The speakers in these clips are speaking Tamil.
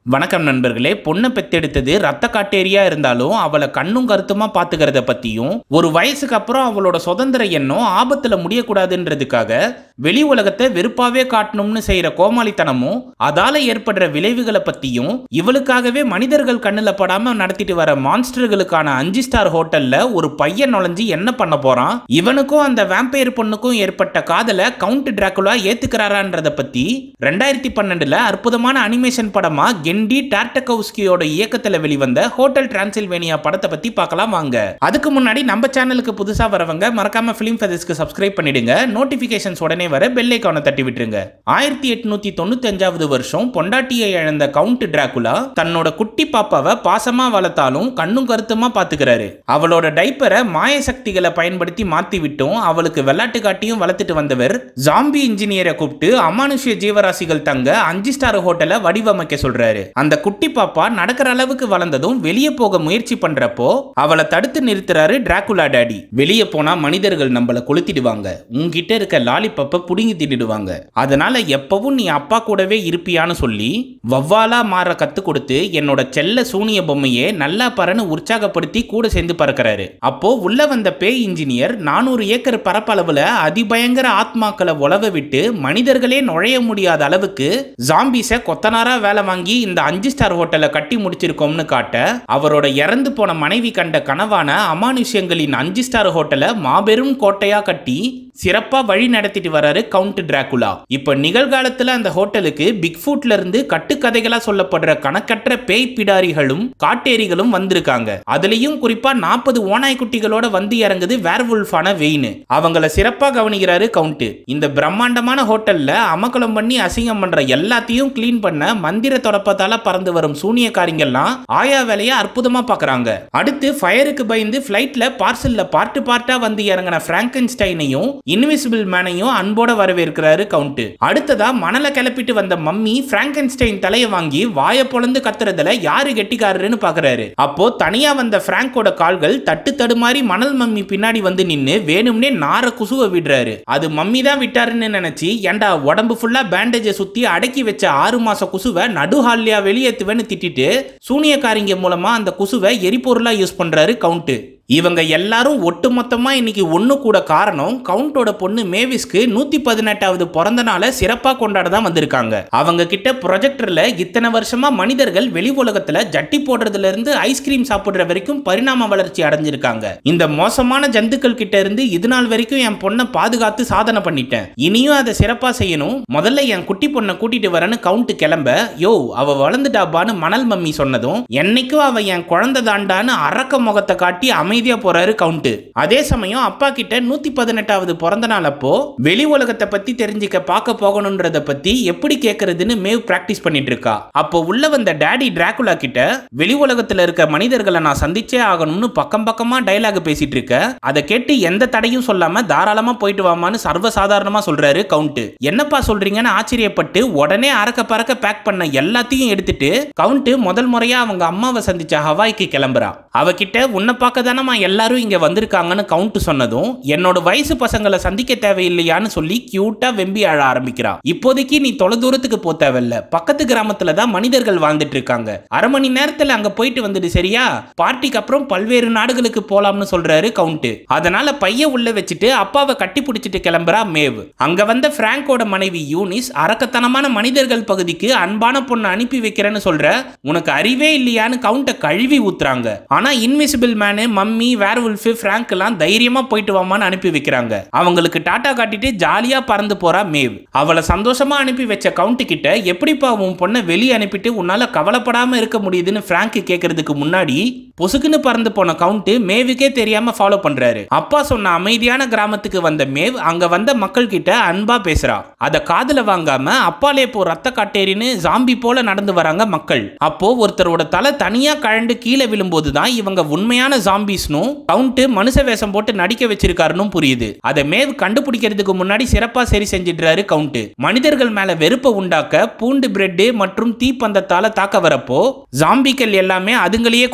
வணக்கம் நண்பர்களே பொண்ணை பெத்தெடுத்தது ரத்த காட்டேரியா இருந்தாலும் அவளை கண்ணும் கருத்துமா பாத்துக்கிறத பத்தியும் ஒரு வயசுக்கு அப்புறம் அவளோட சுதந்திர எண்ணம் ஆபத்துல முடியக்கூடாதுன்றதுக்காக வெளி உலகத்தை வெறுப்பாவே காட்டணும்னு செய்யற கோமாளித்தனமும் அதால ஏற்படுற விளைவுகளை பத்தியும் இவளுக்காகவே மனிதர்கள் கண்ணுல படாம நடத்திட்டு வர மான்ஸ்டர்களுக்கான அஞ்சு ஸ்டார் ஹோட்டல்ல ஒரு பையன் நுழைஞ்சு என்ன பண்ண போறான் இவனுக்கும் அந்த வேம்பயர் பொண்ணுக்கும் ஏற்பட்ட காதலை கவுண்ட் டிராகுலா ஏத்துக்கிறாரான்றத பத்தி ரெண்டாயிரத்தி பன்னெண்டுல அற்புதமான அனிமேஷன் படமா கெண்டி டார்டகவுஸ்கியோட இயக்கத்துல வெளிவந்த ஹோட்டல் டிரான்சில்வேனியா படத்தை பத்தி பார்க்கலாம் வாங்க அதுக்கு முன்னாடி நம்ம சேனலுக்கு புதுசா வரவங்க மறக்காம பிலிம் ஃபெதர்ஸ்க்கு சப்ஸ்கிரைப் பண்ணிடுங்க நோட்டிபிகேஷன்ஸ் உடனே வர பெல் ஐக்கானை தட்டி விட்டுருங்க ஆயிரத்தி எட்நூத்தி தொண்ணூத்தி அஞ்சாவது வருஷம் பொண்டாட்டியை இழந்த கவுண்ட் டிராகுலா தன்னோட குட்டி பாப்பாவை பாசமா வளர்த்தாலும் கண்ணும் கருத்துமா பாத்துக்கிறாரு அவளோட டைப்பரை மாய சக்திகளை பயன்படுத்தி மாத்தி விட்டும் அவளுக்கு வெள்ளாட்டு காட்டியும் வளர்த்துட்டு வந்தவர் ஜாம்பி இன்ஜினியரை கூப்பிட்டு அமானுஷ்ய ஜீவராசிகள் தங்க அஞ்சு ஸ்டார் ஹோட்டலை வடிவமைக்க சொல்றாரு அந்த குட்டி பாப்பா நடக்கிற அளவுக்கு வளர்ந்ததும் வெளியே போக முயற்சி பண்றப்போ அவளை தடுத்து நிறுத்துறாரு டிராகுலா டாடி வெளியே போனா மனிதர்கள் நம்மள கொளுத்திடுவாங்க உன்கிட்ட இருக்க லாலிபப்ப புடுங்கி தின்னுடுவாங்க அதனால எப்பவும் நீ அப்பா கூடவே இருப்பியான்னு சொல்லி வவ்வாலா மாற கத்து கொடுத்து என்னோட செல்ல சூனிய பொம்மையே நல்லா பறன்னு உற்சாகப்படுத்தி கூட சேர்ந்து பறக்கிறாரு அப்போ உள்ள வந்த பேய் இன்ஜினியர் நானூறு ஏக்கர் பரப்பளவுல அதிபயங்கர ஆத்மாக்களை உழவ விட்டு மனிதர்களே நுழைய முடியாத அளவுக்கு ஜாம்பிஸை கொத்தனாரா வேலை வாங்கி இந்த அஞ்சு ஸ்டார் ஹோட்டலை கட்டி முடிச்சிருக்கோம்னு காட்ட அவரோட இறந்து போன மனைவி கண்ட கனவான அமானுஷ்யங்களின் அஞ்சு ஸ்டார் ஹோட்டலை மாபெரும் கோட்டையா கட்டி சிறப்பா வழி நடத்திட்டு வராரு கவுண்ட் டிராகுலா இப்ப நிகழ்காலத்துல அந்த ஹோட்டலுக்கு பிக் ஃபுட்ல இருந்து கட்டுக்கதைகளா சொல்லப்படுற கணக்கற்ற பேய் பிடாரிகளும் காட்டேரிகளும் வந்திருக்காங்க அதுலயும் குறிப்பா நாற்பது ஓநாய்க்குட்டிகளோட வந்து இறங்குது வேர்வுல்ஃபான வெயின் அவங்கள சிறப்பா கவனிக்கிறாரு கவுண்ட் இந்த பிரம்மாண்டமான ஹோட்டல்ல அமக்கலம் பண்ணி அசிங்கம் பண்ற எல்லாத்தையும் கிளீன் பண்ண மந்திர தொடப்பத்தால பறந்து வரும் சூனியக்காரிங்கெல்லாம் ஆயா வேலையை அற்புதமா பாக்குறாங்க அடுத்து ஃபயருக்கு பயந்து ஃபிளைட்ல பார்சல்ல பார்ட்டு பார்ட்டா வந்து இறங்கின பிராங்கன்ஸ்டைனையும் இன்விசிபிள் மேனையும் அன்போட வரவேற்கிறாரு கவுண்ட் அடுத்ததா மணலை கிளப்பிட்டு வந்த மம்மி பிராங்கன்ஸ்டைன் தலையை வாங்கி வாயை பொளந்து கத்துறதுல யாரு கெட்டிக்காரருன்னு பாக்குறாரு அப்போ தனியா வந்த பிராங்கோட கால்கள் தட்டு தடுமாறி மணல் மம்மி பின்னாடி வந்து நின்னு வேணும்னே நார குசுவ விடுறாரு அது மம்மி தான் விட்டாருன்னு நினைச்சு ஏன்டா உடம்பு ஃபுல்லா பேண்டேஜை சுத்தி அடக்கி வச்ச ஆறு மாச குசுவை நடுஹாலியா வெளியேத்துவேன்னு திட்டிட்டு சூனியக்காரிங்க மூலமா அந்த குசுவை எரிபொருளா யூஸ் பண்றாரு கவுண்ட் இவங்க எல்லாரும் ஒட்டுமொத்தமா இன்னைக்கு ஒண்ணு கூட காரணம் கவுண்டோட பொண்ணு மேவிஸ்க்கு நூத்தி பதினெட்டாவது பிறந்த நாளை சிறப்பா கொண்டாட தான் வந்திருக்காங்க அவங்க கிட்ட ப்ரொஜெக்டர்ல இத்தனை வருஷமா மனிதர்கள் வெளி உலகத்துல ஜட்டி போடுறதுல இருந்து ஐஸ்கிரீம் சாப்பிடுற வரைக்கும் பரிணாம வளர்ச்சி அடைஞ்சிருக்காங்க இந்த மோசமான ஜந்துக்கள் கிட்ட இருந்து இது நாள் வரைக்கும் என் பொண்ணை பாதுகாத்து சாதனை பண்ணிட்டேன் இனியும் அதை சிறப்பா செய்யணும் முதல்ல என் குட்டி பொண்ணை கூட்டிட்டு வரேன்னு கவுண்ட் கிளம்ப யோ அவ வளர்ந்துட்டாப்பான்னு மணல் மம்மி சொன்னதும் என்னைக்கும் அவ என் குழந்தை தாண்டான்னு அரக்க முகத்தை காட்டி அமைதியா போறாரு கவுண்ட் அதே சமயம் அப்பா கிட்ட நூத்தி பதினெட்டாவது பிறந்த நாள் அப்போ வெளி உலகத்தை பத்தி தெரிஞ்சுக்க பார்க்க போகணுன்றத பத்தி எப்படி கேக்குறதுன்னு மேவ் பிராக்டிஸ் பண்ணிட்டு இருக்கா அப்போ உள்ள வந்த டேடி டிராகுலா கிட்ட வெளி உலகத்துல இருக்க மனிதர்களை நான் சந்திச்சே ஆகணும்னு பக்கம் பக்கமா டயலாக் பேசிட்டு இருக்க அதை கேட்டு எந்த தடையும் சொல்லாம தாராளமா போயிட்டு வாமான்னு சர்வசாதாரணமா சொல்றாரு கவுண்ட் என்னப்பா சொல்றீங்கன்னு ஆச்சரியப்பட்டு உடனே அறக்க பறக்க பேக் பண்ண எல்லாத்தையும் எடுத்துட்டு கவுண்ட் முதல் முறையா அவங்க அம்மாவை சந்திச்ச ஹவாய்க்கு கிளம்புறா அவகிட்ட உன்னை பார்க்க தானம்மா எல்லாரும் இங்க வந்திருக்காங்கன்னு கவுண்ட் சொன்னதும் என்னோட வயசு பசங்களை சந்திக்க தேவையில்லையான்னு சொல்லி கியூட்டா வெம்பி அழ ஆரம்பிக்கிறா இப்போதைக்கு நீ தொலை தூரத்துக்கு போ தேவையில்ல பக்கத்து கிராமத்துல தான் மனிதர்கள் வாழ்ந்துட்டு இருக்காங்க அரை மணி நேரத்துல அங்க போயிட்டு வந்துடு சரியா பார்ட்டிக்கு அப்புறம் பல்வேறு நாடுகளுக்கு போலாம்னு சொல்றாரு கவுண்ட் அதனால பைய உள்ள வச்சுட்டு அப்பாவை கட்டி பிடிச்சிட்டு கிளம்புறா மேவ் அங்க வந்த பிராங்கோட மனைவி யூனிஸ் அரக்கத்தனமான மனிதர்கள் பகுதிக்கு அன்பான பொண்ணு அனுப்பி வைக்கிறேன்னு சொல்ற உனக்கு அறிவே இல்லையான்னு கவுண்ட கழுவி ஊத்துறாங்க ஆனா invisible man mummy werewolf Frank எல்லாம் தைரியமா போயிட்டு வாமான்னு அனுப்பி வைக்கிறாங்க அவங்களுக்கு டாட்டா காட்டிட்டு ஜாலியா பறந்து போறா மேவ் அவளை சந்தோஷமா அனுப்பி வச்ச கவுண்ட் கிட்ட எப்படிப்பா உன் பொண்ணை வெளியே அனுப்பிட்டு உன்னால கவலைப்படாம இருக்க முடியுதுன்னு பிராங்க் கேட்கறதுக்கு முன்னாடி பொசுக்குன்னு பறந்து போன கவுண்ட் மேவுக்கே தெரியாம ஃபாலோ பண்றாரு அப்பா சொன்ன அமைதியான கிராமத்துக்கு வந்த மேவ் அங்க வந்த மக்கள் கிட்ட அன்பா பேசுறா அத காதுல வாங்காம அப்பாலே போ ரத்த காட்டேரின்னு ஜாம்பி போல நடந்து வராங்க மக்கள் அப்போ ஒருத்தரோட தலை தனியா கழண்டு கீழே விழும்போது தான் இவங்க உண்மையான ஜாம்பிஸ்னும் கவுண்ட் மனுஷ வேஷம் போட்டு நடிக்க வச்சிருக்காருன்னு புரியுது அதை மேவ் கண்டுபிடிக்கிறதுக்கு முன்னாடி சிறப்பா சரி செஞ்சிடுறாரு கவுண்ட் மனிதர்கள் மேல வெறுப்பை உண்டாக்க பூண்டு பிரெட் மற்றும் தீப்பந்தத்தால தாக்க வரப்போ ஜாம்பிக்கள் எல்லாமே அதுங்களையே கொளுத்துக்குதுங்க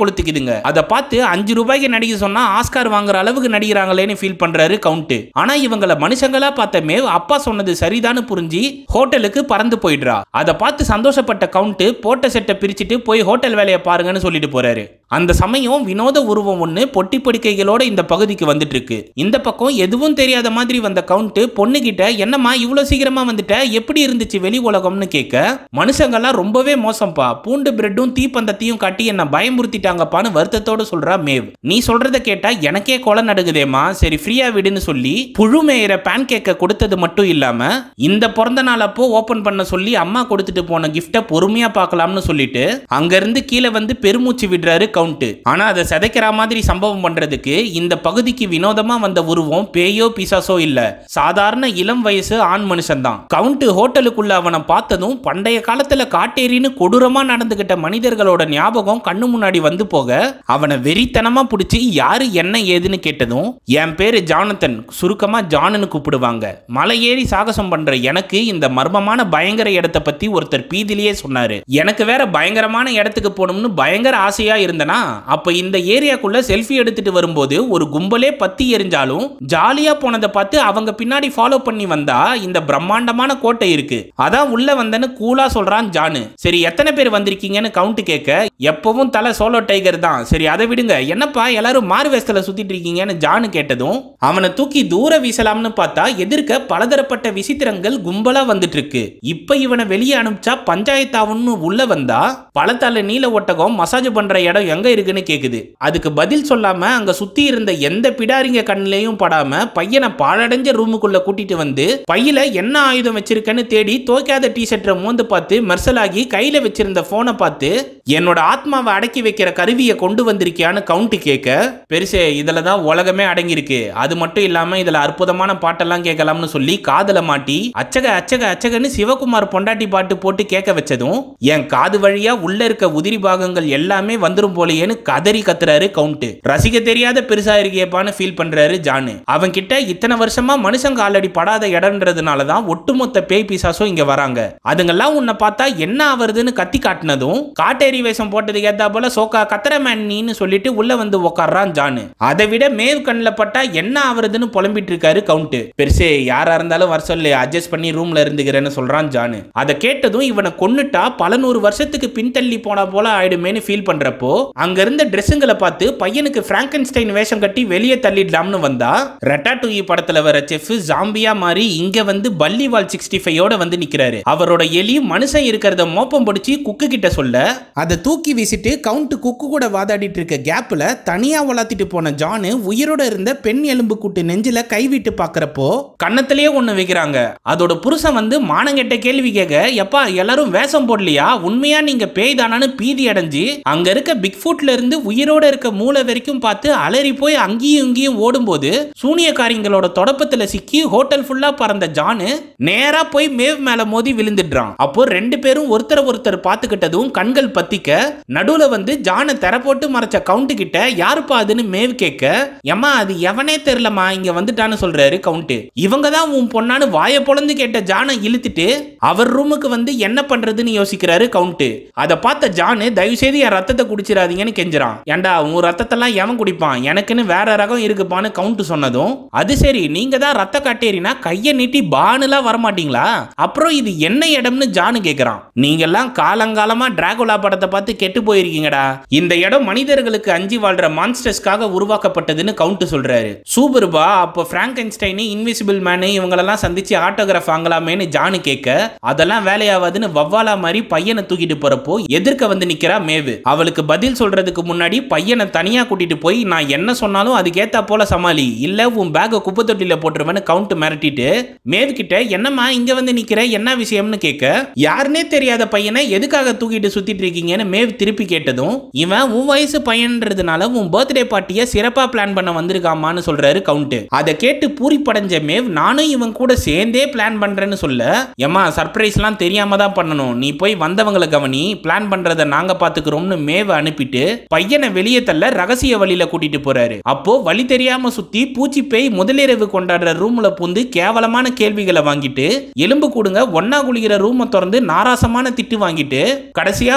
இவங்க அதை பார்த்து அஞ்சு ரூபாய்க்கு நடிக்க சொன்னா ஆஸ்கார் வாங்குற அளவுக்கு நடிக்கிறாங்களேன்னு ஃபீல் பண்றாரு கவுண்ட் ஆனா இவங்கள மனுஷங்களா பார்த்த மேவ் அப்பா சொன்னது சரிதான்னு புரிஞ்சு ஹோட்டலுக்கு பறந்து போயிடுறா அதை பார்த்து சந்தோஷப்பட்ட கவுண்ட் போட்ட செட்டை பிரிச்சுட்டு போய் ஹோட்டல் வேலையை பாருங்கன்னு சொல்லிட்டு போறாரு அந்த சமயம் வினோத உருவம் ஒண்ணு பொட்டி படுக்கைகளோட இந்த பகுதிக்கு வந்துட்டு இருக்கு இந்த பக்கம் எதுவும் தெரியாத மாதிரி வந்த கவுண்ட் பொண்ணு கிட்ட என்னம்மா இவ்வளவு சீக்கிரமா வந்துட்ட எப்படி இருந்துச்சு வெளி உலகம்னு கேட்க மனுஷங்கெல்லாம் ரொம்பவே மோசம்ப்பா பூண்டு பிரெட்டும் தீப்பந்தத்தையும் காட்டி என்ன பயமுறுத்திட்டாங்கப்பான்னு வருத்தத்தோட சொல்றா மேவ் நீ சொல்றத கேட்டா எனக்கே கொலை நடுகுதேமா சரி ஃப்ரீயா விடுன்னு சொல்லி புழு மேயிற பேன் கேக்க கொடுத்தது மட்டும் இல்லாம இந்த பிறந்த நாள் அப்போ ஓபன் பண்ண சொல்லி அம்மா கொடுத்துட்டு போன கிஃப்ட பொறுமையா பார்க்கலாம்னு சொல்லிட்டு அங்க இருந்து கீழே வந்து பெருமூச்சு விடுறாரு கவுண்ட் ஆனா அதை சிதைக்கிற மாதிரி சம்பவம் பண்றதுக்கு இந்த பகுதிக்கு வினோதமா வந்த உருவம் பேயோ பிசாசோ இல்ல சாதாரண இளம் வயசு ஆண் மனுஷன் தான் கவுண்ட் ஹோட்டலுக்குள்ள அவனை பார்த்ததும் பண்டைய காலத்துல காட்டேரின்னு கொடூரமா நடந்துகிட்ட மனிதர்களோட ஞாபகம் கண்ணு முன்னாடி வந்து போக அவனை வெறித்தனமா பிடிச்சி யாரு என்ன ஏதுன்னு கேட்டதும் என் பேரு ஜானத்தன் சுருக்கமா ஜானுன்னு கூப்பிடுவாங்க மலை ஏறி சாகசம் பண்ற எனக்கு இந்த மர்மமான பயங்கர இடத்தை பத்தி ஒருத்தர் பீதிலேயே சொன்னாரு எனக்கு வேற பயங்கரமான இடத்துக்கு போகணும்னு பயங்கர ஆசையா இருந்தனா அப்ப இந்த ஏரியாக்குள்ள செல்ஃபி எடுத்துட்டு வரும்போது ஒரு கும்பலே பத்தி எரிஞ்சாலும் ஜாலியா போனதை பார்த்து அவங்க பின்னாடி ஃபாலோ பண்ணி வந்தா இந்த பிரம்மாண்டமான கோட்டை இருக்கு அதான் உள்ள வந்தேன்னு கூலா சொல்றான் ஜானு சரி எத்தனை பேர் வந்திருக்கீங்கன்னு கவுண்ட் கேட்க எப்பவும் தலை சோலோ டைகர் தான் சரி அதை விடுங்க என்னப்பா எல்லாரும் மாறு வேஷத்துல சுத்திட்டு இருக்கீங்கன்னு ஜானு கேட்டதும் அவனை தூக்கி தூர வீசலாம்னு பார்த்தா எதிர்க்க பலதரப்பட்ட விசித்திரங்கள் கும்பலா வந்துட்டு இருக்கு இப்ப இவனை வெளியே அனுப்பிச்சா பஞ்சாயத்தாவுன்னு உள்ள வந்தா பழத்தால நீல ஒட்டகம் மசாஜ் பண்ற இடம் எங்க இருக்குன்னு கேக்குது அதுக்கு பதில் சொல்லாம அங்க சுத்தி இருந்த எந்த பிடாரிங்க கண்ணிலையும் படாம பையனை பாழடைஞ்ச ரூமுக்குள்ள கூட்டிட்டு வந்து பையில என்ன ஆயுதம் வச்சிருக்கன்னு தேடி தோக்காத டி ஷர்ட்டை மோந்து பார்த்து மெர்சலாகி கையில வச்சிருந்த போனை பார்த்து என்னோட ஆத்மாவை அடக்கி வைக்கிற கருவியை கொண்டு வந்திருக்கியான்னு கவுண்ட் கேட்க பெருசே இதுல தான் உலகமே அடங்கியிருக்கு அது மட்டும் இல்லாம இதுல அற்புதமான பாட்டெல்லாம் கேட்கலாம்னு சொல்லி காதுல மாட்டி அச்சக அச்சக அச்சகன்னு சிவகுமார் பொண்டாட்டி பாட்டு போட்டு கேட்க வச்சதும் என் காது வழியா உள்ள இருக்க உதிரி பாகங்கள் எல்லாமே வந்துரும் போலயேன்னு கதறி கத்துறாரு கவுண்ட் ரசிக்க தெரியாத பெருசா இருக்கியப்பான்னு ஃபீல் பண்றாரு ஜானு அவன் கிட்ட இத்தனை வருஷமா மனுஷங்க ஆல்ரெடி படாத இடம்ன்றதுனால தான் ஒட்டுமொத்த பேய் பிசாசும் இங்க வராங்க அதுங்கெல்லாம் உன்னை பார்த்தா என்ன ஆவறதுன்னு கத்தி காட்டினதும் காட்டேரி வேஷம் போட்டதுக்கு ஏத்தா போல சோக்கா கத்திர மேன் நீன்னு சொல்லிட்டு உள்ள வந்து உக்காடுறான் ஜானு அதை விட மேவ் கண்ணில் பட்டா என்ன ஆவறதுன்னு புலம்பிட்டு இருக்காரு கவுண்ட் பெருசே யாரா இருந்தாலும் வர சொல்லு அட்ஜஸ்ட் பண்ணி ரூம்ல இருந்துக்கிறேன்னு சொல்றான் ஜானு அதை கேட்டதும் இவனை கொன்னுட்டா பல நூறு வருஷத்துக்கு பின்தள்ளி போனா போல ஆயிடுமேன்னு ஃபீல் பண்றப்போ அங்க இருந்த ட்ரெஸ்ஸுங்களை பார்த்து பையனுக்கு பிராங்கன்ஸ்டைன் வேஷம் கட்டி வெளியே தள்ளிடலாம்னு வந்தா ரெட்டாட்டூயி படத்துல வர செஃப் ஜாம்பியா மாறி இங்க வந்து பல்லிவால் சிக்ஸ்டி ஃபைவோட வந்து நிக்கிறாரு அவரோட எலி மனுஷன் இருக்கிறத மோப்பம் பிடிச்சி குக்கு கிட்ட சொல்ல அதை தூக்கி வீசிட்டு கவுண்ட் குக்கு கூட வாதாடிட்டு இருக்க கேப்ல தனியா வளர்த்திட்டு போன ஜானு உயிரோட இருந்த பெண் எலும்பு கூட்டு நெஞ்சில கைவிட்டு பாக்குறப்போ கன்னத்திலேயே ஒண்ணு வைக்கிறாங்க அதோட புருஷன் வந்து மானங்கெட்ட கேள்வி கேட்க எப்பா எல்லாரும் வேஷம் போடலையா உண்மையா நீங்க பேய் தானான்னு பீதி அடைஞ்சு அங்க இருக்க பிக் ஃபுட்ல இருந்து உயிரோட இருக்க மூளை வரைக்கும் பார்த்து அலறி போய் அங்கேயும் இங்கேயும் ஓடும்போது சூனியக்காரிங்களோட தொடப்பத்துல சிக்கி ஹோட்டல் ஃபுல்லா பறந்த ஜானு நேரா போய் மேவ் மேல மோதி விழுந்துடுறான் அப்போ ரெண்டு பேரும் ஒருத்தர் ஒருத்தர் பார்த்துக்கிட்டதும் கண்கள் பத்திக்க நடுவுல வந்து ஜானை தெர போட்டு மறைச்ச கவுண்ட் கிட்ட யாருப்பா அதுன்னு மேவ் கேட்க ஏம்மா அது எவனே தெரியலம்மா இங்க வந்துட்டான்னு சொல்றாரு கவுண்ட் இவங்க தான் உன் பொண்ணான்னு வாயை பொளந்து கேட்ட ஜானை இழுத்துட்டு அவர் ரூமுக்கு வந்து என்ன பண்றதுன்னு யோசிக்கிறாரு கவுண்ட் அதை பார்த்த ஜானு தயவு செய்து என் ரத்தத்தை குடிச்சிடாதீங்கன்னு கெஞ்சுறான் ஏன்டா உன் ரத்தத்தெல்லாம் எவன் குடிப்பான் எனக்குன்னு வேற ரகம் இருக்குப்பான்னு கவுண்ட் சொன்னதும் அது சரி நீங்க தான் ரத்த காட்டேரினா கையை நீட்டி பானுலாம் வரமாட்டீங்களா அப்புறம் இது என்ன இடம்னு ஜானு கேக்குறான் நீங்கெல்லாம் காலங்காலமா டிராகுலா படத்தை பார்த்து கெட்டு போயிருக்கீங்கடா இந்த இடம் மனிதர்களுக்கு அஞ்சி வாழ்ற மான்ஸ்டர்ஸ்க்காக உருவாக்கப்பட்டதுன்னு கவுண்ட் சொல்றாரு சூப்பர்பா அப்போ பிராங்கன்ஸ்டைனு இன்விசிபிள் மேனு இவங்களெல்லாம் சந்திச்சு ஆட்டோகிராஃப் வாங்கலாமேன்னு ஜானு கேட்க அதெல்லாம் வேலையாவாதுன்னு வவ்வாலா மாதிரி பையனை தூக்கிட்டு போறப்போ எதிர்க்க வந்து நிக்கிறா மேவு அவளுக்கு பதில் சொல்றதுக்கு முன்னாடி பையனை தனியா கூட்டிட்டு போய் நான் என்ன சொன்னாலும் அதுக்கேத்தா போல சமாளி இல்ல உன் பேக்கை குப்பை தொட்டில போட்டுருவேன்னு கவுண்ட் மிரட்டிட்டு மேவ் கிட்ட என்னம்மா இங்க வந்து நிக்கிற என்ன விஷயம்னு கேட்க யாருனே தெரியாத பையனை எதுக்காக தூக்கிட்டு சுத்திட்டு இருக்கீங்கன்னு மேவ் திருப்பி கேட்டதும் இவன் உன் வயசு பையன்றதுனால உன் பர்த்டே பார்ட்டியை சிறப்பா பிளான் பண்ண வந்திருக்காமான்னு சொல்றாரு கவுண்ட் அதை கேட்டு பூரிப்படைஞ்ச மேவ் நானும் இவன் கூட சேர்ந்தே பிளான் பண்றேன்னு சொல்ல ஏமா சர்ப்ரைஸ்லாம் தெரியாம தான் பண்ணணும் நீ போய் வந்தவங்களை கவனி பிளான் பண்றதை நாங்க பாத்துக்கிறோம்னு மேவ அனுப்பிட்டு பையனை வெளியே தள்ள ரகசிய வழியில கூட்டிட்டு போறாரு அப்போ வழி தெரியாம சுத்தி பூச்சி பேய் முதலிரவு கொண்டாடுற ரூம்ல பூந்து கேவலமான கேள்விகளை வாங்கிட்டு எலும்பு கூடுங்க ஒன்னா குளிக்கிற ரூமை திறந்து நாராசமான திட்டு வாங்கிட்டு கடைசியா பிராங்க்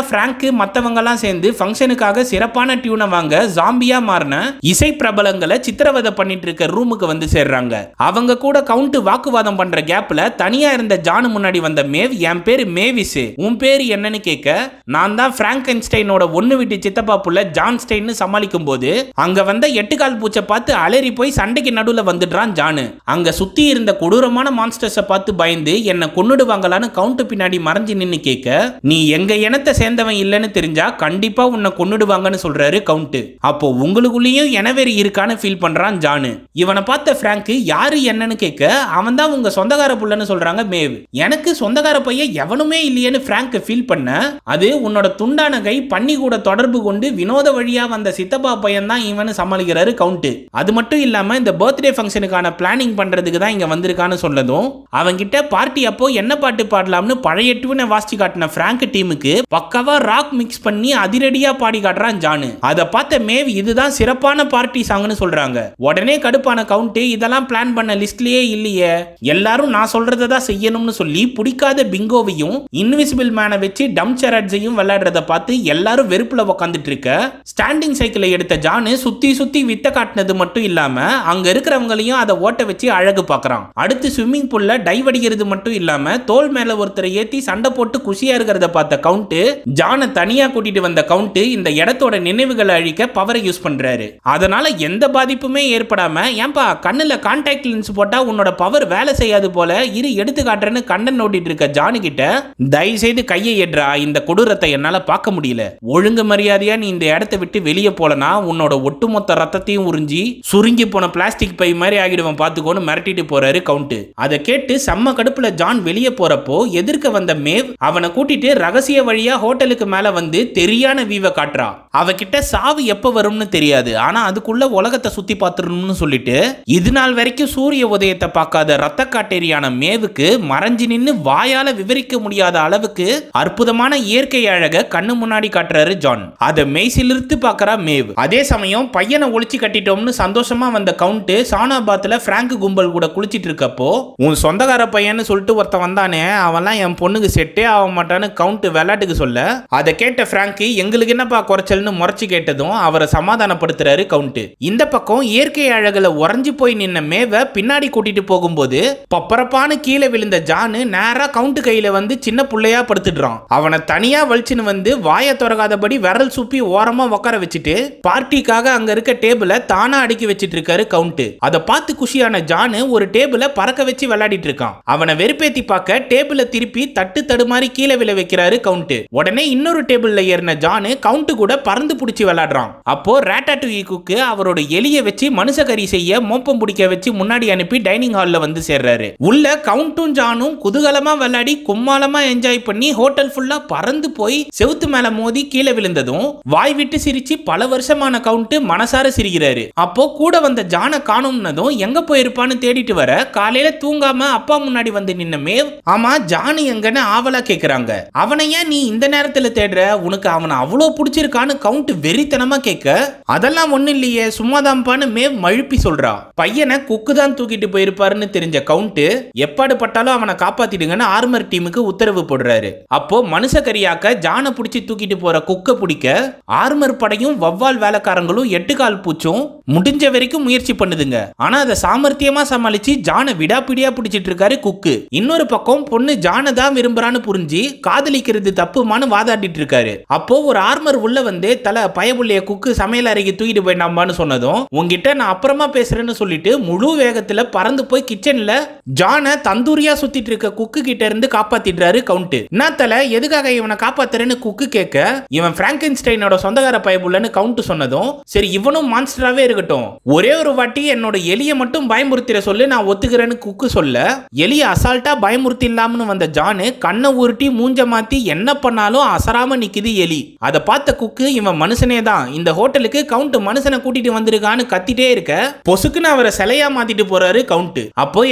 பிராங்க் மத்தவங்க எல்லாம் சேர்ந்து ஃபங்க்ஷனுக்காக சிறப்பான டியூனை வாங்க ஜாம்பியா மாறின இசை பிரபலங்களை சித்திரவதை பண்ணிட்டு இருக்க ரூமுக்கு வந்து சேர்றாங்க அவங்க கூட கவுண்ட் வாக்குவாதம் பண்ற கேப்ல தனியா இருந்த ஜானு முன்னாடி வந்த மேவ் என் பேரு மேவிஸ் உன் பேரு என்னன்னு கேட்க நான் தான் பிராங்கன்ஸ்டைனோட ஒண்ணு விட்டு சித்தப்பா புள்ள ஜான் ஸ்டைன்னு சமாளிக்கும் போது அங்க வந்த எட்டுக்கால் பூச்சை பார்த்து அலறி போய் சண்டைக்கு நடுவுல வந்துடுறான் ஜானு அங்க சுத்தி இருந்த கொடூரமான மான்ஸ்டர்ஸை பார்த்து பயந்து என்ன கொன்னுடுவாங்களான்னு கவுண்ட் பின்னாடி மறைஞ்சு நின்னு கேட்க நீ எங்க இனத்தை சேர்ந்தவன் இல்லைன்னு தெரிஞ்சா கண்டிப்பா உன்னை கொன்னுடுவாங்கன்னு சொல்றாரு கவுண்ட் அப்போ உங்களுக்குள்ளேயும் எனவெறி இருக்கான்னு ஃபீல் பண்றான் ஜானு இவனை பார்த்த பிராங்க் யாரு என்னன்னு கேட்க அவன் தான் உங்க சொந்தக்கார புள்ளன்னு சொல்றாங்க மேவ் எனக்கு சொந்தக்கார பையன் எவனுமே இல்லையேன்னு பிராங்க் ஃபீல் பண்ண அது உன்னோட துண்டான கை பண்ணி கூட தொடர்பு கொண்டு வினோத வழியா வந்த சித்தப்பா பையன் தான் இவனு சமாளிக்கிறாரு கவுண்ட் அது மட்டும் இல்லாம இந்த பர்த்டே ஃபங்க்ஷனுக்கான பிளானிங் பண்றதுக்கு தான் இங்க வந்திருக்கான்னு சொன்னதும் அவங்கிட்ட பார்ட்டி அப்போ என்ன பாட்டு பாடலாம்னு பழைய டியூனை வாசிச்சு காட்டின பிராங்க் டீமுக்கு பக்காவா ராக் மிக்ஸ் பண்ணி அதிரடியா பாடி காட்டுறான் ஜானு அதை பார்த்த மேவ் இதுதான் சிறப்பான பார்ட்டி சாங்னு சொல்றாங்க உடனே கடுப்பான கவுண்ட் இதெல்லாம் பிளான் பண்ண லிஸ்ட்லயே இல்லையே எல்லாரும் நான் சொல்றதை தான் செய்யணும்னு சொல்லி பிடிக்காத பிங்கோவையும் இன்விசிபிள் மேனை வச்சு டம் செரட்ஸையும் விளையாடுறத பார்த்து எல்லாரும் வெறுப்புல உக்காந்துட்டு இருக்க ஸ்டாண்டிங் சைக்கிளை எடுத்த ஜானு சுத்தி சுத்தி வித்த காட்டினது மட்டும் இல்லாம அங்க இருக்கிறவங்களையும் அதை ஓட்ட வச்சு அழகு பார்க்கறான் அடுத்து ஸ்விம்மிங் பூல்ல டைவ் அடிக்கிறது மட்டும் இல்லாம தோல் மேல ஒருத்தரை ஏத்தி சண்டை போட்டு குஷியா இருக்கிறத பார்த்த கவுண்ட் ஜானை தனியா கூட்டிட்டு வந்த கவுண்ட் இந்த இடத்தோட நினைவுகளை அழிக்க பவரை யூஸ் பண்றாரு அதனால எந்த பாதிப்புமே ஏற்படாம ஏன்பா கண்ணுல கான்டாக்ட் லென்ஸ் போட்டா உன்னோட பவர் வேலை செய்யாது போல இரு எடுத்து காட்டுறேன்னு கண்ணன் நோட்டிட்டு இருக்க ஜானு கிட்ட தயவு செய்து கையை ஏற்றா இந்த கொடூரத்தை என்னால பார்க்க முடியல ஒழுங்கு மரியாதையா நீ இந்த இடத்தை விட்டு வெளியே போலனா உன்னோட ஒட்டுமொத்த ரத்தத்தையும் உறிஞ்சி சுருங்கி போன பிளாஸ்டிக் பை மாதிரி ஆகிடுவன் பார்த்துக்கோன்னு மிரட்டிட்டு போறாரு கவுண்ட் அதை கேட்டு செம்ம கடுப்புல ஜான் வெளியே போறப்போ எதிர்க்க வந்த மேவ் அவனை கூட்டிட்டு ரகசிய வழியா ஹோட்டலுக்கு மேல வந்து தெரியான வீவை காட்டுறா அவகிட்ட சாவு எப்ப வரும்னு தெரியாது ஆனா அதுக்குள்ள உலகத்தை சுத்தி பார்த்துடணும்னு சொல்லிட்டு இது நாள் வரைக்கும் சூரிய உதயத்தை பார்க்காத ரத்த காட்டேரியான மேவுக்கு மறைஞ்சு நின்னு வாயால விவரிக்க முடியாத அளவுக்கு அற்புதமான இயற்கை அழக கண்ணு முன்னாடி காட்டுறாரு ஜான் அதை மெய்சிலிருத்து பார்க்கறா மேவ் அதே சமயம் பையனை ஒளிச்சு கட்டிட்டோம்னு சந்தோஷமா வந்த கவுண்ட் சானாபாத்ல பிராங்க் கும்பல் கூட குளிச்சிட்டு இருக்கப்போ உன் சொந்தக்கார பையன்னு சொல்லிட்டு ஒருத்தன் வந்தானே அவன்லாம் என் பொண்ணுக்கு செட்டே ஆக மாட்டான்னு கவுண்ட் விளையாட்டுக்கு சொல்ல அதை கேட்ட பிராங்க் எங்களுக்கு என்னப்பா குறைச்சல்னு முறைச்சு கேட்டதும் அவரை சமாதானப்படுத்துறாரு கவுண்ட் இந்த பக்கம் இயற்கை அழகுல உறைஞ்சு போய் நின்ன மேவ பின்னாடி கூட்டிட்டு போகும்போது பப்பரப்பான கீழே விழுந்த ஜானு நேரா கவுண்ட் கையில வந்து சின்ன புள்ளையா படுத்துடுறான் அவனை தனியா வலிச்சுன்னு வந்து வாயை திறக்காதபடி விரல் சுப்பி ஓரமா உட்கார வச்சுட்டு பார்ட்டிக்காக அங்க இருக்க டேபிள தானா அடுக்கி வச்சிட்டு இருக்காரு கவுண்ட் அதை பார்த்து குஷியான ஜானு ஒரு டேபிள பறக்க வச்சு விளையாடிட்டு இருக்கான் அவனை வெறுப்பேத்தி பார்க்க டேபிள திருப்பி தட்டு தடுமாறி கீழே விழ வைக்கிறாரு கவுண்ட் உடனே இன்னொரு டேபிள்ல ஏறின ஜானு கவுண்ட் கூட பறந்து பிடிச்சி விளையாடுறான் அப்போ ரேட்டாட்டுவி குக்கு அவரோட எலிய வச்சு மனுஷகரி செய்ய மோப்பம் பிடிக்க வச்சு முன்னாடி அனுப்பி டைனிங் ஹால்ல வந்து சேர்றாரு உள்ள கவுண்டும் ஜானும் குதூகலமா விளையாடி கும்மாளமா என்ஜாய் பண்ணி ஹோட்டல் ஃபுல்லா பறந்து போய் செவுத்து மேல மோதி கீழே விழுந்ததும் வாய் விட்டு சிரிச்சு பல வருஷமான கவுண்ட் மனசார சிரிக்கிறாரு அப்போ கூட வந்த ஜானை காணும்னதும் எங்க போயிருப்பான்னு தேடிட்டு வர காலையில தூங்காம அப்பா முன்னாடி வந்து நின்ன மேவ் ஆமா ஜானு எங்கன்னு ஆவலா கேக்குறாங்க அவனை ஏன் நீ இந்த நேரத்துல தேடுற உனக்கு அவனை அவ்வளோ பிடிச்சிருக்கான்னு கவுண்ட் வெறித்தனமா கேட்க அதெல்லாம் ஒண்ணு இல்லையே சும்மாதான்ப்பான்னு மேவ் மழுப்பி சொல்றா பையனை குக்கு தான் தூக்கிட்டு போயிருப்பாருன்னு தெரிஞ்ச கவுண்ட் எப்பாடு பட்டாலும் அவனை காப்பாத்திடுங்கன்னு ஆர்மர் டீமுக்கு உத்தரவு போடுறாரு அப்போ மனுஷக்கரியாக்க ஜானை பிடிச்சி தூக்கிட்டு போற குக்க பிடிக்க ஆர்மர் படையும் வவ்வால் வேலைக்காரங்களும் எட்டு கால் பூச்சும் முடிஞ்ச வரைக்கும் முயற்சி பண்ணுதுங்க ஆனா அதை சாமர்த்தியமா சமாளிச்சு ஜானை விடாப்பிடியா பிடிச்சிட்டு இருக்காரு குக்கு இன்னொரு பக்கம் பொண்ணு ஜானை தான் விரும்புறான்னு புரிஞ்சு காதலிக்கிறது தப்புமான்னு வாதாடிட்டு இருக்காரு அப்போ ஒரு ஆர்மர் உள்ள வந்து தலை பயபுள்ளைய குக்கு சமையல் அறைக்கு தூக்கிட்டு போயிட்டாம்பான்னு சொன்னதும் உங்ககிட்ட நான் அப்புறமா பேசுறேன்னு சொல்லிட்டு முழு வேகத்துல பறந்து போய் கிச்சன்ல ஜானை தந்தூரியா சுத்திட்டு இருக்க குக்கு கிட்ட இருந்து காப்பாத்திடுறாரு கவுண்ட் என்ன தலை எதுக்காக இவனை காப்பாத்துறேன்னு குக்கு கேட்க இவன் பிராங்கன்ஸ்டைனோட சொந்தக்கார பயபுள்ளன்னு கவுண்ட் சொன்னதும் சரி இவனும் மான்ஸ்டராவே இருக்கட்டும் ஒரே ஒரு வாட்டி என்னோட எலிய மட்டும் பயமுறுத்திட சொல்லு நான் ஒத்துக்கிறேன்னு குக்கு சொல்ல எலிய அசால்ட்டா பயமுறுத்தி இல்லாமனு வந்த ஜானு கண்ணை உருட்டி மூஞ்ச மாத்தி என்ன பண்ணாலும் அசராம நிக்குது எலி அதை பார்த்த குக்கு இவன் மனுஷனே தான் இந்த ஹோட்டலுக்கு கவுண்ட் மனுஷனை கூட்டிட்டு வந்திருக்கான்னு கத்திட்டே இருக்க பொசுக்குன்னு அவரை சிலையா மாத்திட்டு போறாரு கவுண்ட் அப்போ என்ன காப்பாத்து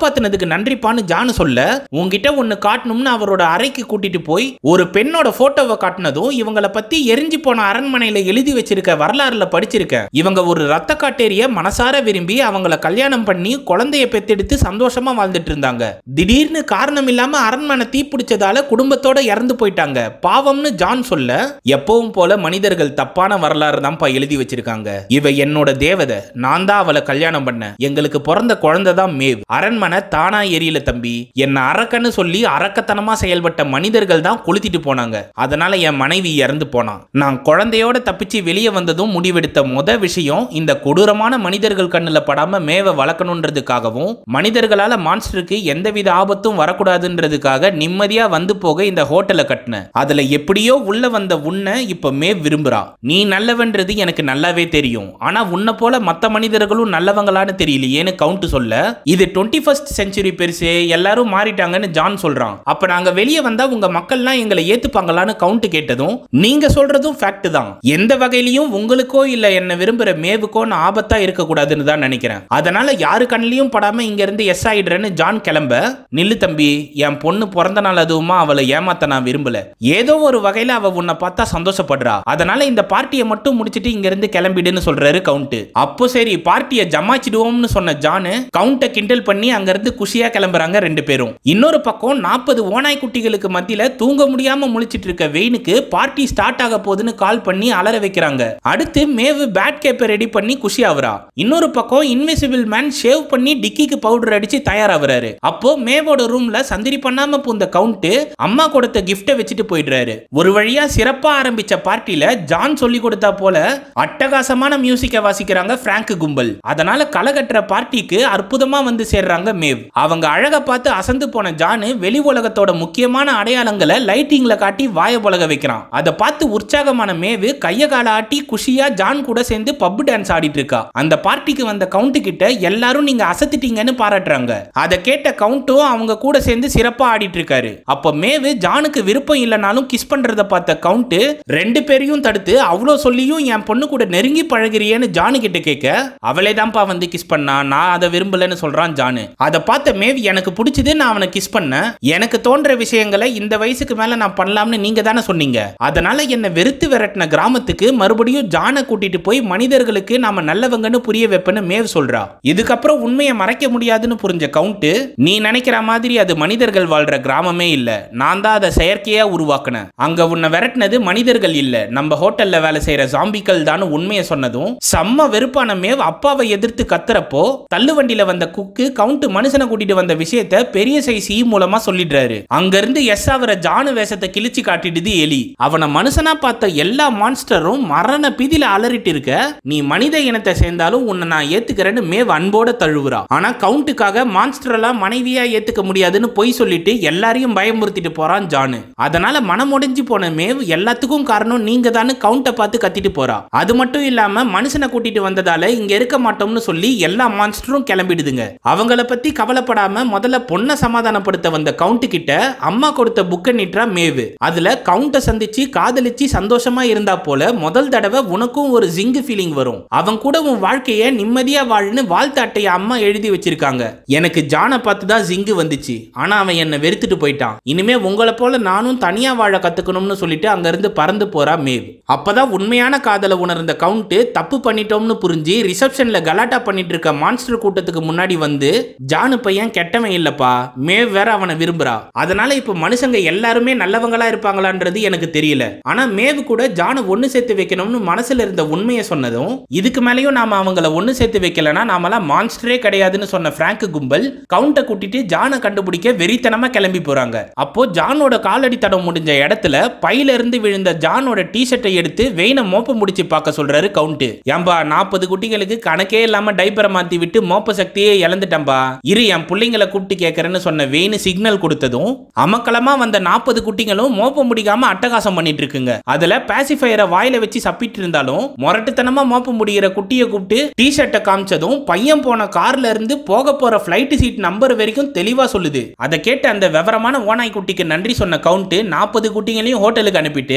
காப்பாத்துனதுக்கு நன்றிப்பான்னு ஜானு சொல்ல உன்கிட்ட ஒன்னு காட்டணும்னு அவரோட அறைக்கு கூட்டிட்டு போய் ஒரு பெண்ணோட போட்டோவை காட்டினதும் இவங்கள பத்தி எரிஞ்சு போன அரண்மனையில எழுதி வச்சிருக்க வரலாறுல படிச்சிருக்கேன் இவங்க ஒரு ரத்த காட்டேரிய மனசார விரும்பி அவங்கள கல்யாணம் பண்ணி குழந்தைய பெத்தெடுத்து சந்தோஷமா வாழ்ந்துட்டு இருந்தாங்க திடீர்னு காரணம் இல்லாம அரண்மனை தீப்பிடிச்சதால குடும்பத்தோட இறந்து போயிட்டாங்க பாவம்னு ஜான் சொல்ல எப்பவும் போல மனிதர்கள் தப்பான வரலாறு தான்ப்பா எழுதி வச்சிருக்காங்க இவ என்னோட தேவதை நான் தான் அவளை கல்யாணம் பண்ணேன் எங்களுக்கு பிறந்த குழந்தை தான் மேவ் அரண்மனை தானா எரியல தம்பி என்ன அரக்கன்னு சொல்லி அரக்கத்தனமா செயல்பட்ட மனிதர்கள் தான் கொளுத்திட்டு போனாங்க அதனால என் மனைவி இறந்து போனான் நான் குழந்தையோட தப்பிச்சு வெளியே வந்ததும் முடிவெடுத்த முத விஷயம் இந்த கொடூரமான மனிதர்கள் கண்ணுல படாம மேவ வளர்க்கணுன்றதுக்காகவும் மனிதர்களால மான்ஸ்டருக்கு எந்தவித ஆபத்தும் வரக்கூடாதுன்றதுக்காக நிம்மதியா வந்து போக இந்த ஹோட்டலை கட்டினேன் அதுல எப்படியோ உள்ள வந்த உன்னை இப்ப மேவ் விரும்புறா நீ நல்லவன்றது எனக்கு நல்லாவே தெரியும் ஆனா உன்னை போல மத்த மனிதர்களும் நல்லவங்களான்னு தெரியலையேன்னு கவுண்ட் சொல்ல இது டுவெண்ட்டி ஃபர்ஸ்ட் செஞ்சுரி பெருசு எல்லாரும் மாறிட்டாங்கன்னு ஜான் சொல்றான் அப்ப நாங்க வெளியே வந்தா உங்க மக்கள்லாம் எங்களை ஏத்துப்பாங்களான்னு கவுண்ட் கேட்டதும் நீங்க சொல்றதும் ஃபேக்ட் தான் எந்த வகையிலையும் உங்களுக்கோ இல்ல என்ன விரும்புற மேவுக்கோ நான் ஆபத்தா இருக்க கூடாதுன்னு தான் நினைக்கிறேன் அதனால யாரு கண்ணிலையும் படாம இங்க இருந்து எஸ் ஆயிடுறேன்னு ஜான் கிளம்ப நில்லு தம்பி என் பொண்ணு பிறந்த நாள் அதுவுமா அவளை ஏமாத்த நான் விரும்பல ஏதோ ஒரு வகையில அவ உன்னை பார்த்தா சந்தோஷப்படுறா அதனால இந்த பார்ட்டியை மட்டும் முடிச்சிட்டு இங்க இருந்து கிளம்பிடுன்னு சொல்றாரு கவுண்ட் அப்போ சரி பார்ட்டியை ஜமாச்சிடுவோம்னு சொன்ன ஜானு கவுண்ட கிண்டல் பண்ணி அங்க இருந்து குஷியா கிளம்புறாங்க ரெண்டு பேரும் இன்னொரு பக்கம் நாற்பது ஓனாய் குட்டிகளுக்கு மத்தியில தூங்க முடியாம முழிச்சிட்டு இருக்க வெயினுக்கு பார்ட்டி ஸ்டார்ட் ஆக போகுதுன்னு கால் பண்ணி அலற வைக்கிறாங்க அடுத்து மேவு பேட் கேப்பை ரெடி பண்ணி குஷி ஆகுறா இன்னொரு பக்கம் இன்விசிபிள் மேன் ஷேவ் பண்ணி டிக்கிக்கு பவுடர் அடிச்சு தயாராகிறாரு அப்போ மேவோட ரூம்ல சந்திரி பண்ணாம பூந்த கவுண்ட் அம்மா கொடுத்த கிஃப்ட்டை வச்சுட்டு போயிடுறாரு ஒரு வழியா சிறப்பா ஆரம்பிச்ச பார்ட்டில ஜான் சொல்லி கொடுத்தா போல அட்டகாசமான மியூசிக்கை வாசிக்கிறாங்க பிராங்க் கும்பல் அதனால களை கட்டுற பார்ட்டிக்கு அற்புதமா வந்து சேர்றாங்க மேவ் அவங்க அழக பார்த்து அசந்து போன ஜானு வெளி உலகத்தோட முக்கியமான அடையாளங்களை லைட்டிங்ல காட்டி வாய புலக வைக்கிறான் அதை பார்த்து உற்சாகமான மேவு கைய கால ஆட்டி குஷியா ஜான் கூட சேர்ந்து பப் டான்ஸ் ஆடிட்டு இருக்கா அந்த பார்ட்டிக்கு வந்த கவுண்ட் கிட்ட எல்லாரும் நீங்க அசத்திட்டீங்கன்னு பாராட்டுறாங்க அதை கேட்ட கவுண்ட்டும் அவங்க கூட சேர்ந்து சிறப்பா ஆடிட்டு இருக்காரு அப்ப மேவு ஜானுக்கு விருப்பம் இல்லைனாலும் கிஸ் பண்றத பார்த்த கவுண்ட் ரெண்டு பேரையும் தடுத்து அவ்வளோ சொல்லியும் என் பொண்ணு கூட நெருங்கி பழகுறியேன்னு ஜானு கிட்ட கேட்க அவளே தான்ப்பா வந்து கிஸ் பண்ணா நான் அதை விரும்பலன்னு சொல்றான் ஜானு அதை பார்த்த மேவ் எனக்கு பிடிச்சது நான் அவனை கிஸ் பண்ணேன் எனக்கு தோன்ற விஷயங்களை இந்த வயசுக்கு மேல நான் பண்ணலாம்னு நீங்க தானே சொன்னீங்க அதனால என்னை வெறுத்து விரட்டின கிராமத்துக்கு மறுபடியும் ஜானை கூட்டிட்டு போய் மனிதர்களுக்கு நாம நல்லவங்கன்னு புரிய வைப்பேன்னு மேவ் சொல்றா இதுக்கப்புறம் உண்மையை மறைக்க முடியாதுன்னு புரிஞ்ச கவுண்ட் நீ நினைக்கிற மாதிரி அது மனிதர்கள் வாழ்ற கிராமமே இல்ல நான் தான் அதை செயற்கையா உருவாக்குனேன் அங்க உன்னை விரட்டினது மனிதர்கள் இல்ல நம்ம ஹோட்டல்ல வேலை செய்யற ஜாம்பிக்கள் தான் உண்மையை சொன்னதும் செம்ம வெறுப்பான மேவ் அப்பாவை எதிர்த்து கத்துறப்போ தள்ளுவண்டியில வந்த குக்கு கவுண்ட் மனுஷனை கூட்டிட்டு வந்த விஷயத்த பெரிய சைஸ் ஈ மூலமா சொல்லிடுறாரு அங்க இருந்து எஸ் அவரை ஜானு வேஷத்தை கிழிச்சு காட்டிடுது எலி அவனை மனுஷனா பார்த்த எல்லா மான்ஸ்டரும் மரண பீதியில அலறிட்டு இருக்க நீ மனித இனத்தை சேர்ந்தாலும் உன்னை நான் ஏத்துக்கிறேன்னு மேவ் அன்போட தழுவுறா ஆனா கவுண்ட்டுக்காக மான்ஸ்டர் எல்லாம் மனைவியா ஏத்துக்க முடியாதுன்னு பொய் சொல்லிட்டு எல்லாரையும் பயமுறுத்திட்டு போறான் ஜானு அதனால மனமுடைஞ்சு போன மேவ் எல்லாத்துக்கும் காரணம் நீங்க தானு கவுண்ட்டை பார்த்து கத்திட்டு போறா அது மட்டும் இல்லாம மனுஷனை கூட்டிட்டு வந்ததால இங்க இருக்க மாட்டோம்னு சொல்லி எல்லா மான்ஸ்டரும் கிளம்பிடுதுங்க அவங்கள பத்தி கவலைப்படாம முதல்ல பொண்ணை சமாதானப்படுத்த வந்த கவுண்ட் கிட்ட அம்மா கொடுத்த புக்கை நீட்டா மேவு அதுல கவுண்ட சந்திச்சு காதலிச்சு சந்தோஷமா இருந்தா போல முதல் தடவை உனக்கும் ஒரு ஜிங்கு ஃபீலிங் வரும் அவன் கூட உன் வாழ்க்கைய நிம்மதியா வாழ்னு வாழ்த்து அட்டைய அம்மா எழுதி வச்சிருக்காங்க எனக்கு ஜானை பார்த்து தான் ஜிங்கு வந்துச்சு ஆனா அவன் என்னை வெறுத்துட்டு போயிட்டான் இனிமே உங்களை போல நானும் தனியா வாழ கத்துக்கணும்னு சொல்லிட்டு அங்க இருந்து பறந்து போறா மேவ் அப்பதான் உண்மையான காதலை உணர்ந்த கவுண்ட் தப்பு பண்ணிட்டோம்னு புரிஞ்சு ரிசப்ஷன்ல கலாட்டா பண்ணிட்டு இருக்க மான்ஸ்டர் கூட்டத்துக்கு முன்னாடி வந்து ஜானு பையன் கெட்டவன் இல்லப்பா மேவ் வேற அவனை விரும்புறா அதனால இப்ப மனுஷங்க எல்லாருமே நல்லவங்களா இருப்பாங்களான்றது எனக்கு தெரியல ஆனா மேவ் கூட ஜானு ஒண்ணு சேர்த்து வைக்கணும்னு மனசுல இருந்த உண்மையை சொன்னதும் இதுக்கு மேலயும் நாம அவங்கள ஒண்ணு சேர்த்து வைக்கலனா நாமெல்லாம் மான்ஸ்டரே கிடையாதுன்னு சொன்ன பிராங்க் கும்பல் கவுண்ட கூட்டிட்டு ஜானை கண்டுபிடிக்க வெறித்தனமா கிளம்பி போறாங்க அப்போ ஜானோட காலடி தடம் முடிஞ்ச இடத்துல பையில இருந்து விழுந்த ஜானோட டி-ஷர்ட்டை எடுத்து வெயினை மோப்ப முடிச்சு பார்க்க சொல்றாரு கவுண்ட் ஏம்பா நாற்பது குட்டிகளுக்கு கணக்கே இல்லாம டைப்பரை மாத்தி விட்டு மோப்ப சக்தியே இழந்துட்டம்பா இரு என் பிள்ளைங்களை கூப்பிட்டு கேட்கறேன்னு சொன்ன வெயின் சிக்னல் கொடுத்ததும் அமக்கலமா வந்த நாற்பது குட்டிகளும் மோப்ப முடிக்காம அட்டகாசம் பண்ணிட்டு இருக்குங்க அதுல பாசிஃபயரை வாயில வச்சு சப்பிட்டு இருந்தாலும் முரட்டுத்தனமா மோப்ப முடிகிற குட்டியை கூப்பிட்டு டி-ஷர்ட்டை காமிச்சதும் பையன் போன கார்ல இருந்து போக போற ஃபிளைட் சீட் நம்பர் வரைக்கும் தெளிவா சொல்லுது அதை கேட்டு அந்த விவரமான ஓனாய் குட்டிக்கு நன்றி சொன்ன கவுண்ட் நாற்பது குட்டிகளையும் ஹோட்டலுக்கு அனுப்பிட்டு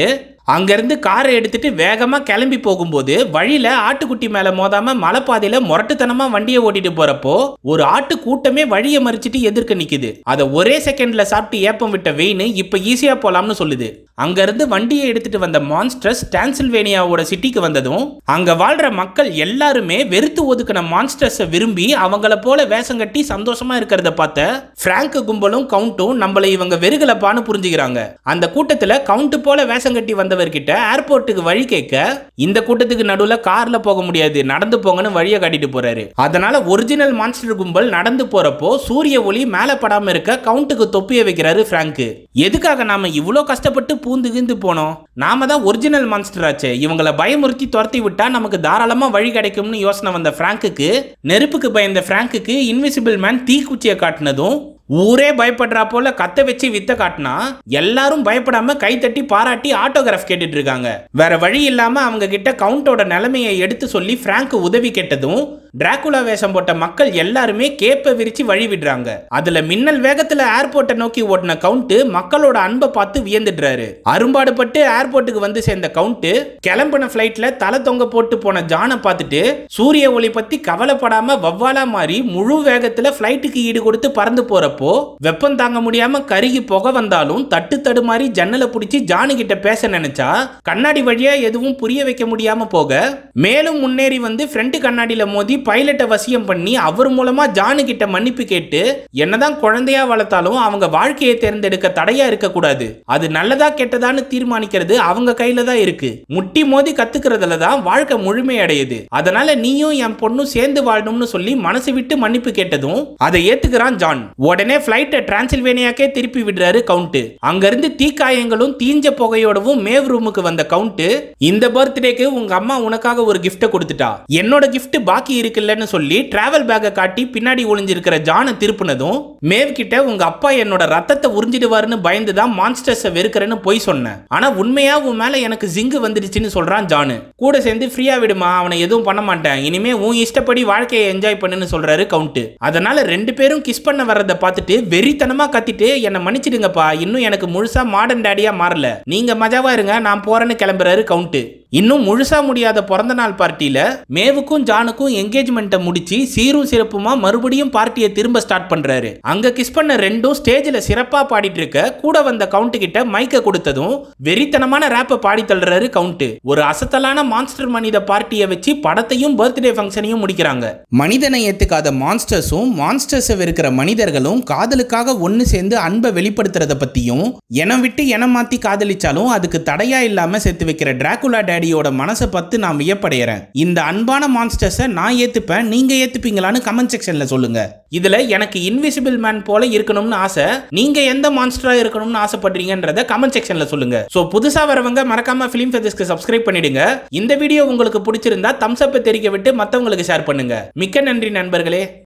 அங்கிருந்து காரை எடுத்துட்டு வேகமா கிளம்பி போகும்போது வழியில ஆட்டுக்குட்டி மேல மோதாம மலைப்பாதையில முரட்டுத்தனமா வண்டியை ஓட்டிட்டு போறப்போ ஒரு ஆட்டு கூட்டமே வழியை மறிச்சிட்டு எதிர்க்க நிக்குது அதை ஒரே செகண்ட்ல சாப்பிட்டு ஏப்பம் விட்ட வெயின் இப்ப ஈஸியா போலாம்னு சொல்லுது அங்க இருந்து வண்டியை எடுத்துட்டு வந்த மான்ஸ்டர்ஸ் டான்சில்வேனியாவோட சிட்டிக்கு வந்ததும் அங்க வாழ்ற மக்கள் எல்லாருமே வெறுத்து ஒதுக்கின மான்ஸ்டர்ஸை விரும்பி அவங்கள போல வேஷம் கட்டி சந்தோஷமா இருக்கிறத பார்த்த பிராங்க் கும்பலும் கவுண்ட்டும் நம்மளை இவங்க வெறுகலப்பான்னு புரிஞ்சுக்கிறாங்க அந்த கூட்டத்துல கவுண்ட் போல வேஷம் கட்டி வந்தவர்கிட்ட ஏர்போர்ட்டுக்கு வழி கேட்க இந்த கூட்டத்துக்கு நடுவுல கார்ல போக முடியாது நடந்து போங்கன்னு வழியை காட்டிட்டு போறாரு அதனால ஒரிஜினல் மான்ஸ்டர் கும்பல் நடந்து போறப்போ சூரிய ஒளி மேல படாம இருக்க கவுண்ட்டுக்கு தொப்பிய வைக்கிறாரு பிராங்க் எதுக்காக நாம இவ்வளோ கஷ்டப்பட்டு பூந்து கீந்து போனோம் நாம தான் ஒரிஜினல் மான்ஸ்டர் ஆச்சே இவங்கள பயமுறுத்தி துரத்தி விட்டா நமக்கு தாராளமா வழி கிடைக்கும்னு யோசனை வந்த பிராங்குக்கு நெருப்புக்கு பயந்த பிராங்குக்கு இன்விசிபிள் மேன் தீக்குச்சியை காட்டினதும் ஊரே பயப்படுறா போல கத்த வச்சு வித்த காட்டினா எல்லாரும் பயப்படாம கை தட்டி பாராட்டி ஆட்டோகிராஃப் கேட்டுட்டு இருக்காங்க வேற வழி இல்லாம அவங்க கிட்ட கவுண்டோட நிலைமையை எடுத்து சொல்லி பிராங்க் உதவி கேட்டதும் டிராகுலா வேஷம் போட்ட மக்கள் எல்லாருமே கேப்ப விரிச்சு வழி விடுறாங்க அதுல மின்னல் வேகத்துல ஏர்போர்ட்டை நோக்கி ஓடின கவுண்ட் மக்களோட அன்பை பார்த்து வியந்துடுறாரு அரும்பாடுபட்டு ஏர்போர்ட்டுக்கு வந்து சேர்ந்த கவுண்ட் கிளம்பின ஃபிளைட்ல தலை தொங்க போட்டு போன ஜானை பார்த்துட்டு சூரிய ஒளி பத்தி கவலைப்படாம வவ்வாலா மாறி முழு வேகத்துல ஃபிளைட்டுக்கு ஈடு கொடுத்து பறந்து போறப்போ வெப்பம் தாங்க முடியாம கருகி புகை வந்தாலும் தட்டு தடுமாறி ஜன்னலை பிடிச்சி ஜானு கிட்ட பேச நினைச்சா கண்ணாடி வழியா எதுவும் புரிய வைக்க முடியாம போக மேலும் முன்னேறி வந்து ஃப்ரண்ட் கண்ணாடியில மோதி பைலட்டை வசியம் பண்ணி அவர் மூலமா ஜானு கிட்ட மன்னிப்பு கேட்டு என்னதான் குழந்தையா வளர்த்தாலும் அவங்க வாழ்க்கையை தேர்ந்தெடுக்க தடையா இருக்க கூடாது அது நல்லதா கெட்டதான்னு தீர்மானிக்கிறது அவங்க கையில தான் இருக்கு முட்டி மோதி கத்துக்கிறதுல தான் வாழ்க்கை முழுமை அடையுது அதனால நீயும் என் பொண்ணும் சேர்ந்து வாழணும்னு சொல்லி மனசு விட்டு மன்னிப்பு கேட்டதும் அதை ஏத்துக்கிறான் ஜான் உடனே பிளைட்டை டிரான்சில்வேனியாக்கே திருப்பி விடுறாரு கவுண்ட் அங்கிருந்து தீக்காயங்களும் தீஞ்ச புகையோடவும் மேவ் ரூமுக்கு வந்த கவுண்ட் இந்த பர்த்டேக்கு உங்க அம்மா உனக்காக ஒரு கிஃப்ட்டை கொடுத்துட்டா என்னோட கிஃப்ட் பாக்கி இருக்குல்லன்னு சொல்லி டிராவல் பேக்கை காட்டி பின்னாடி ஒளிஞ்சிருக்கிற ஜானை திருப்பினதும் மேவ் கிட்ட உங்க அப்பா என்னோட ரத்தத்தை உறிஞ்சிடுவாருன்னு பயந்து தான் மான்ஸ்டர்ஸை வெறுக்கிறேன்னு போய் சொன்னேன் ஆனா உண்மையா உன் மேல எனக்கு ஜிங்கு வந்துடுச்சுன்னு சொல்றான் ஜானு கூட சேர்ந்து ஃப்ரீயா விடுமா அவனை எதுவும் பண்ண மாட்டேன் இனிமே உன் இஷ்டப்படி வாழ்க்கையை என்ஜாய் பண்ணுன்னு சொல்றாரு கவுண்ட் அதனால ரெண்டு பேரும் கிஸ் பண்ண வர்றதை பார்த்துட்டு வெறித்தனமா கத்திட்டு என்னை மன்னிச்சிடுங்கப்பா இன்னும் எனக்கு முழுசா மாடர்ன் டேடியா மாறல நீங்க மஜாவா இருங்க நான் போறேன்னு கிளம்புறாரு கவுண்ட் இன்னும் முழுசா முடியாத பிறந்த நாள் பார்ட்டியில மேவுக்கும் ஜானுக்கும் என்கேஜ்மெண்ட்டை முடிச்சு சீரும் சிறப்புமா மறுபடியும் பார்ட்டியை திரும்ப ஸ்டார்ட் பண்றாரு அங்க கிஸ் பண்ண ரெண்டும் ஸ்டேஜ்ல சிறப்பா பாடிட்டு இருக்க கூட வந்த கவுண்ட் கிட்ட மைக்க கொடுத்ததும் வெறித்தனமான ரேப்பை பாடி தள்ளுறாரு கவுண்ட் ஒரு அசத்தலான மான்ஸ்டர் மனித பார்ட்டியை வச்சு படத்தையும் பர்த்டே ஃபங்க்ஷனையும் முடிக்கிறாங்க மனிதனை ஏத்துக்காத மான்ஸ்டர்ஸும் மான்ஸ்டர்ஸை வெறுக்கிற மனிதர்களும் காதலுக்காக ஒன்னு சேர்ந்து அன்பை வெளிப்படுத்துறத பத்தியும் எனம் விட்டு எனம் மாத்தி காதலிச்சாலும் அதுக்கு தடையா இல்லாம சேர்த்து வைக்கிற டிராகுலா டேடியோட மனசை பார்த்து நான் வியப்படைகிறேன் இந்த அன்பான மான்ஸ்டர்ஸை நான் ஏத்துப்பேன் நீங்க ஏத்துப்பீங்களான்னு கமெண்ட் செக்ஷன்ல சொல்லுங்க இதுல எனக்கு இன்விசிபிள் மேன் போல இருக்கணும்னு ஆசை நீங்க எந்த மான்ஸ்டரா இருக்கணும்னு ஆசைப்படுறீங்கன்றத கமெண்ட் செக்ஷன்ல சொல்லுங்க சோ புதுசா வரவங்க மறக்காம ஃபிலிம் ஃபெதர்ஸ்க்கு சப்ஸ்கிரைப் பண்ணிடுங்க இந்த வீடியோ உங்களுக்கு பிடிச்சிருந்தா தம்ஸ் அப்பை தெரிவிக்க விட்டு மத்தவங்களுக்கு ஷேர் பண்ணுங்க மிக்க நன்றி நண்பர்களே